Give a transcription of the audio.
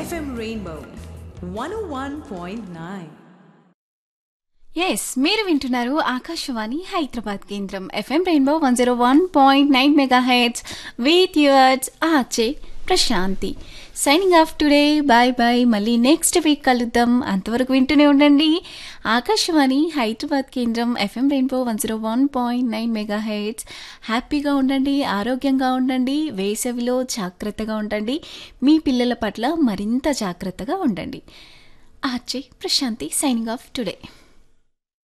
FM Rainbow 101.9. Yes మీరు వింటున్నారు ఆకాశవాణి హైదరాబాద్ కేంద్రం FM rainbow one zero one point nine mega hits with yours ఆచే Prashanti signing off today bye bye మళ్ళీ next week కలుద్దాం అంతవరకు వింటూనే ఉండండి ఆకాశవాణి హైదరాబాద్ కేంద్రం FM rainbow one zero one point nine mega hits హ్యాపీగా ఉండండి ఆరోగ్యంగా ఉండండి వేసవిలో జాగ్రత్తగా ఉండండి మీ పిల్లల పట్ల మరింత జాగ్రత్తగా ఉండండి ఆచే ప్రశాంతి సైనింగ్ ఆఫ్ టుడే